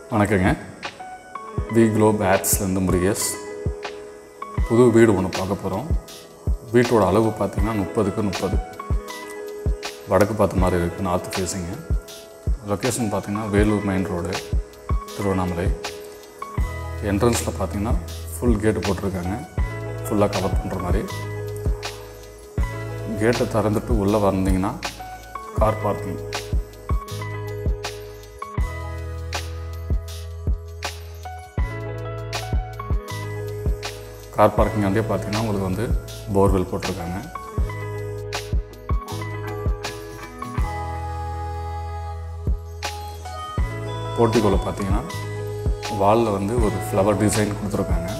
வணக்கங்க we Globe ஆட்ஸ்லேருந்து Murugesh புது வீடு ஒன்று பார்க்க போகிறோம் வீட்டோட அளவு பார்த்திங்கன்னா முப்பதுக்கு முப்பது வடக்கு பார்த்த மாதிரி இருக்குது நார்த் ஃபேஸிங்கு லொக்கேஷன் பார்த்திங்கன்னா வேலூர் மெயின் ரோடு திருவண்ணாமலை என்ட்ரன்ஸில் பார்த்திங்கன்னா ஃபுல் கேட்டு போட்டிருக்காங்க ஃபுல்லாக கவர் பண்ணுற மாதிரி கேட்டை திறந்துட்டு உள்ளே வந்தீங்கன்னா கார் பார்க்கிங் கார் பார்க்கிங் வந்து பார்த்தீங்கன்னா உங்களுக்கு வந்து போர்வெல் போட்டிருக்காங்க போர்ட்டிகோவில் பார்த்தீங்கன்னா வாலில் வந்து ஒரு ஃப்ளவர் டிசைன் கொடுத்துருக்காங்க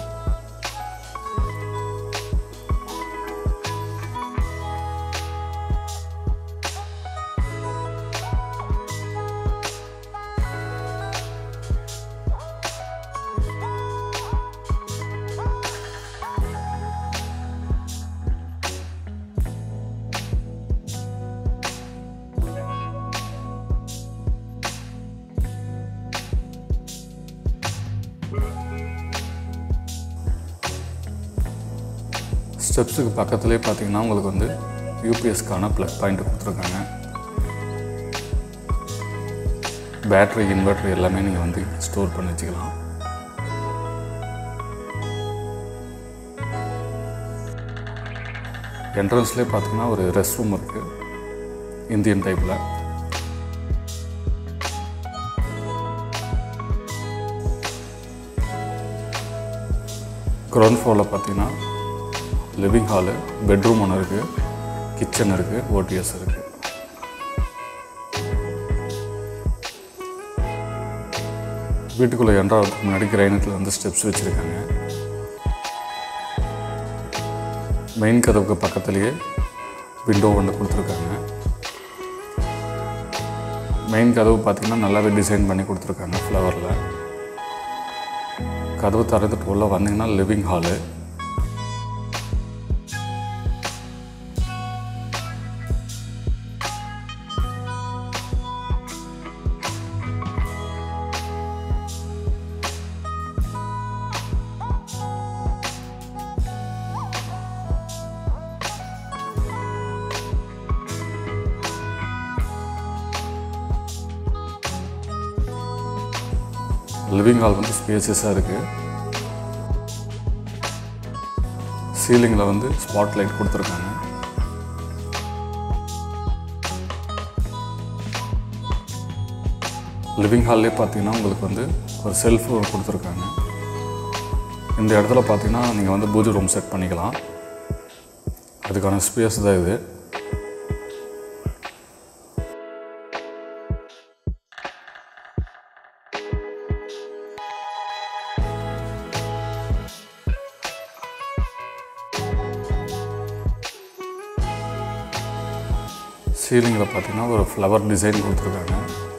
ஸ்டெப்ஸுக்கு பக்கத்துலேயே பார்த்தீங்கன்னா உங்களுக்கு வந்து யூபிஎஸ்க்கான ப்ளக் பாயிண்ட் கொடுத்துருக்காங்க பேட்ரி இன்வெர்டர் எல்லாமே நீங்கள் வந்து ஸ்டோர் பண்ணி வச்சுக்கலாம் என்ட்ரன்ஸ்லேயே பார்த்தீங்கன்னா ஒரு ரெஸ்ட் ரூம் இருக்குது இந்தியன் டைப்பில் கிரவுண்ட் ஃப்ளோரில் பார்த்தீங்கன்னா லிவிங் ஹாலு பெட்ரூம் ஒன்று இருக்குது கிச்சன் இருக்குது ஓடிஎஸ் இருக்குது வீட்டுக்குள்ளே என்ட்ராகிறதுக்கு முன்னாடி கிரைனட்டில் வந்து ஸ்டெப்ஸ் வச்சுருக்காங்க மெயின் கதவுக்கு பக்கத்துலேயே விண்டோ ஒன்று கொடுத்துருக்காங்க மெயின் கதவு பார்த்திங்கன்னா நல்லாவே டிசைன் பண்ணி கொடுத்துருக்காங்க ஃப்ளவரில் கதவு திறந்துட்டு உள்ளே வந்தீங்கன்னா லிவிங் ஹாலு லிவிங் ஹால் வந்து ஸ்பேசியஸாக இருக்குது சீலிங்கில் வந்து ஸ்பாட் லைட் கொடுத்துருக்காங்க லிவிங் ஹால்லே பார்த்தீங்கன்னா உங்களுக்கு வந்து ஒரு செல்ஃப் கொடுத்துருக்காங்க இந்த இடத்துல பார்த்தீங்கன்னா நீங்கள் வந்து பூஜை ரூம் செட் பண்ணிக்கலாம் அதுக்கான ஸ்பேஸ் தான் இது சீலிங்கில் பார்த்தீங்கன்னா ஒரு ஃப்ளவர் டிசைன் கொடுத்துருக்காங்க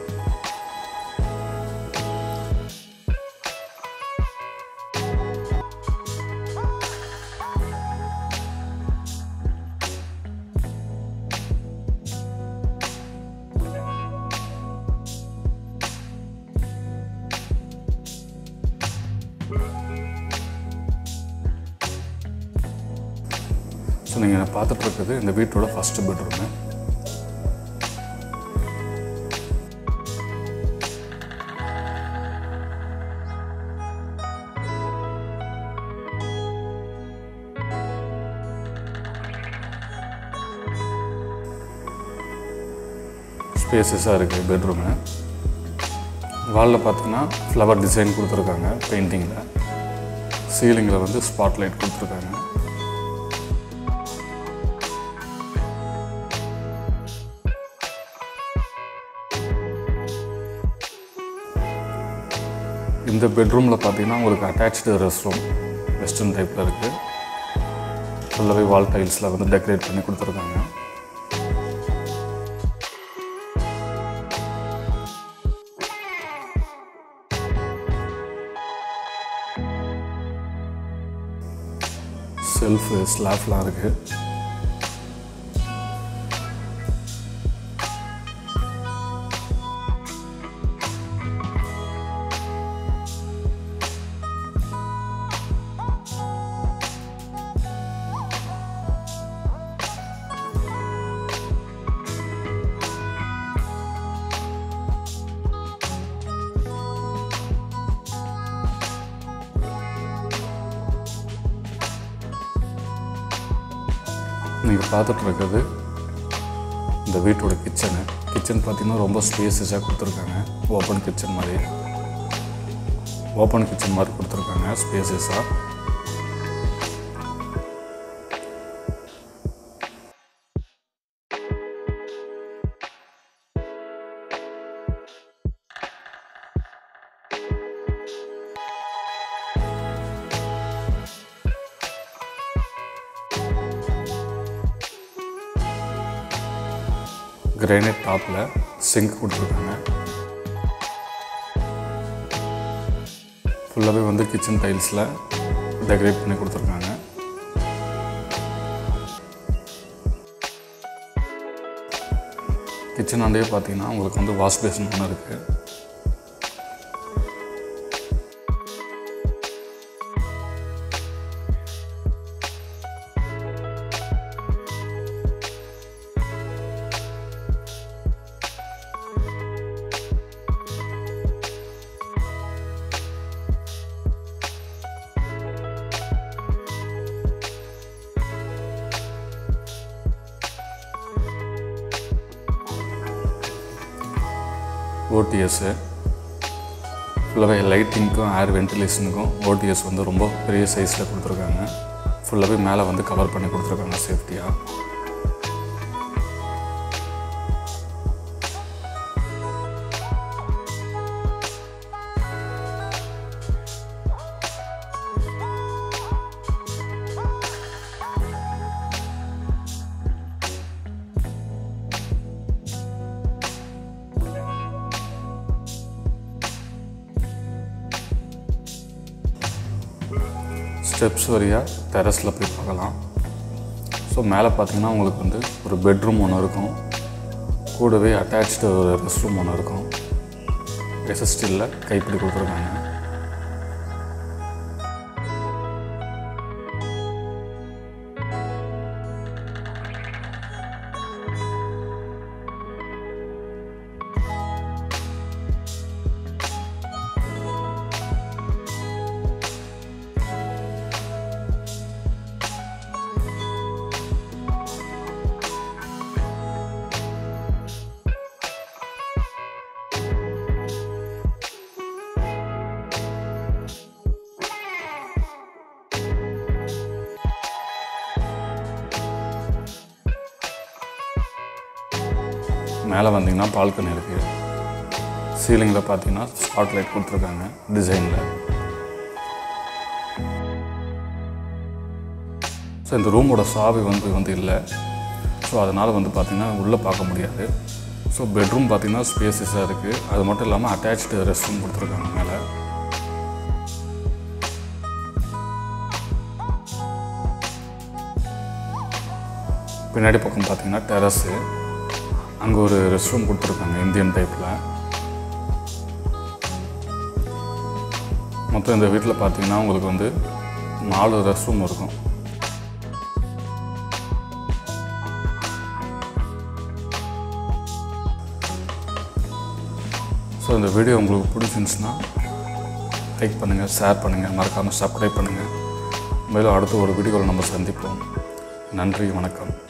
ஸோ நீங்கள் பார்த்துட்டு இருக்கிறது இந்த வீட்டோட ஃபஸ்ட்டு பெட்ரூமு ஸ்பேசஸாக இருக்குது பெட்ரூமு வாலில் பார்த்தீங்கன்னா ஃப்ளவர் டிசைன் கொடுத்துருக்காங்க பெயிண்டிங்கில் சீலிங்கில் வந்து ஸ்பாட் லைட் கொடுத்துருக்காங்க இந்த பெட்ரூமில் பார்த்தீங்கன்னா உங்களுக்கு அட்டாச்சு ரெஸ்ட் ரூம் வெஸ்டர்ன் டைப்பில் இருக்குது ஃபுல்லாகவே வால் டைல்ஸில் வந்து டெக்கரேட் பண்ணி கொடுத்துருக்காங்க செல்ஃபு ஸ்லாப்லாம் இருக்குது நீங்கள் பார்த்துட்டு இருக்கிறது இந்த வீட்டோட கிச்சனு கிச்சன் பார்த்தீங்கன்னா ரொம்ப ஸ்பேசஸாக கொடுத்துருக்காங்க ஓப்பன் கிச்சன் மாதிரி ஓப்பன் கிச்சன் மாதிரி கொடுத்துருக்காங்க ஸ்பேசஸாக கிரானைட் டாப்பில் சிங்க் கொடுத்துருக்காங்க ஃபுல்லாகவே வந்து கிச்சன் டைல்ஸில் டெக்கரேட் பண்ணி கொடுத்துருக்காங்க கிச்சன் ஆண்டே பார்த்தீங்கன்னா உங்களுக்கு வந்து வாஷ் பேஷன் ஒன்று இருக்குது ஓடிஎஸ்ஸு ஃபுல்லாகவே லைட்டிங்க்கும் ஏர் வென்டிலேஷனுக்கும் ஓடிஎஸ் வந்து ரொம்ப பெரிய சைஸில் கொடுத்துருக்காங்க ஃபுல்லாகவே மேலே வந்து கவர் பண்ணி கொடுத்துருக்காங்க சேஃப்டியாக ஸ்டெப்ஸ் வழியாக டெரஸில் போய் பார்க்கலாம் ஸோ மேலே பார்த்தீங்கன்னா உங்களுக்கு வந்து ஒரு பெட்ரூம் ஒன்று இருக்கும் கூடவே அட்டாச்டு ஒரு ரெஸ்ட் ரூம் ஒன்று இருக்கும் எஸ்எஸ்டியில் கைப்பிடி கொடுத்துருக்காங்க மேலே வந்தீங்கன்னா பால்கனி இருக்குது சீலிங்கில் பார்த்தீங்கன்னா ஸ்பாட் லைட் கொடுத்துருக்காங்க டிசைனில் ஸோ இந்த ரூமோட சாவி வந்து வந்து இல்லை ஸோ அதனால் வந்து பார்த்திங்கன்னா உள்ளே பார்க்க முடியாது ஸோ பெட்ரூம் பார்த்திங்கன்னா ஸ்பேசஸாக இருக்குது அது மட்டும் இல்லாமல் அட்டாச்டு ரெஸ்ட் ரூம் கொடுத்துருக்காங்க மேலே பின்னாடி பக்கம் பார்த்தீங்கன்னா டெரஸு அங்கே ஒரு ரெஸ்ட் ரூம் கொடுத்துருக்காங்க இந்தியன் டைப்பில் மொத்தம் இந்த வீட்டில் பார்த்தீங்கன்னா உங்களுக்கு வந்து நாலு ரெஸ்ட் ரூம் இருக்கும் ஸோ இந்த வீடியோ உங்களுக்கு பிடிச்சிருந்துச்சுன்னா லைக் பண்ணுங்கள் ஷேர் பண்ணுங்கள் மறக்காமல் சப்ஸ்கிரைப் பண்ணுங்கள் மேலும் அடுத்த ஒரு வீடியோவில் நம்ம சந்திப்போம் நன்றி வணக்கம்